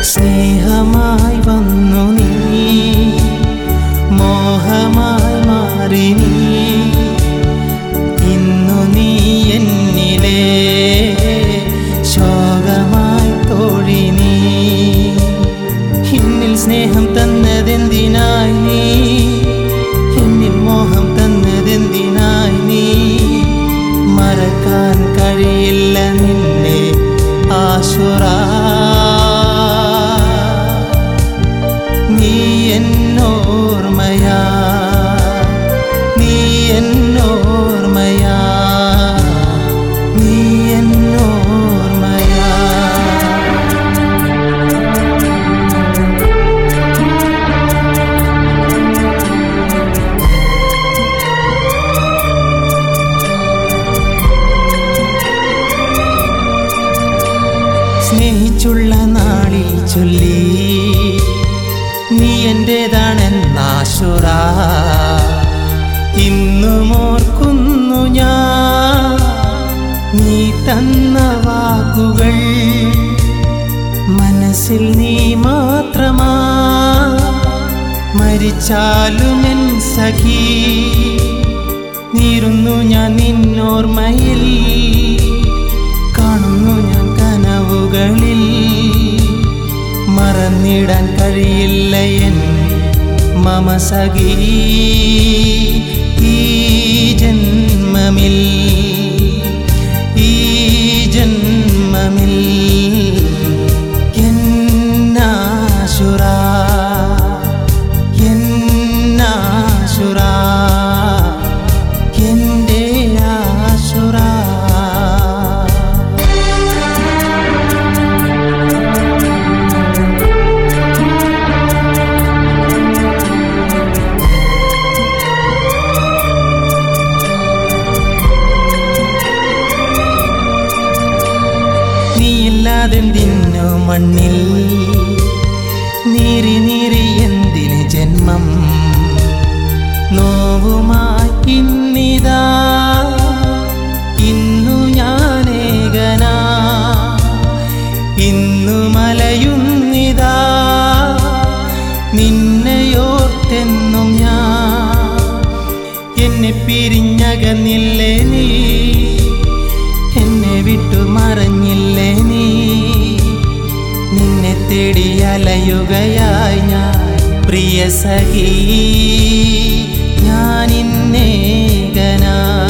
സ്നേഹമായി വന്നു നീ മോഹമായി മാറി നീ ഇന്നു നീ എന്നിലെ ശോകമായി തോഴി നീ എന്നിൽ സ്നേഹം തന്നതെന്തിനായി നീ എന്നിൽ മോഹം തന്നതെന്തിനായി നീ മറക്കാൻ കഴിയില്ല നിന്നെ ആശുറ നീ എന്നോർമയാ നീ എന്നോർമയാ നീ എന്നോർമയാ സ്നേഹിച്ചുള്ള നാളിൽ ചൊല്ലി നീ എൻ്റെതാണെന്നാശുറ ഇന്നും ഓർക്കുന്നു ഞാൻ നീ തന്ന വാക്കുകൾ മനസ്സിൽ നീ മാത്രമാ മരിച്ചാലും എൻ സഖി നീറുന്നു ഞാൻ നിന്നോർമ്മയിൽ കാണുന്നു ഞാൻ കനവുകളിൽ മറന്നിടാൻ കഴിയില്ല എൻ മമ സഖി ഈ ജന്മമിൽ ഈ ജന്മമിൽ എന്നാശുറ എന്നാശുറ എൻ്റെ ആശുറ നീയില്ലാതെന്തിന്നു മണ്ണിൽ നീറി നീറി എന്തിന് ജന്മം നോവുമായി ഇന്നിതാ ഇന്നു ഞാനേകനാ ഇന്നു മലയുന്നിതാ നിന്നെയോർത്തെന്നും ഞാൻ എന്നെ പിരിഞ്ഞകന്നില്ലേ നീ എന്നെ വിട്ടു മറഞ്ഞില്ലേ നീ നിന്നെ തേടി അലയുകയായി ഞാൻ പ്രിയ സഖി ഞാൻ ഇന്നേകനാ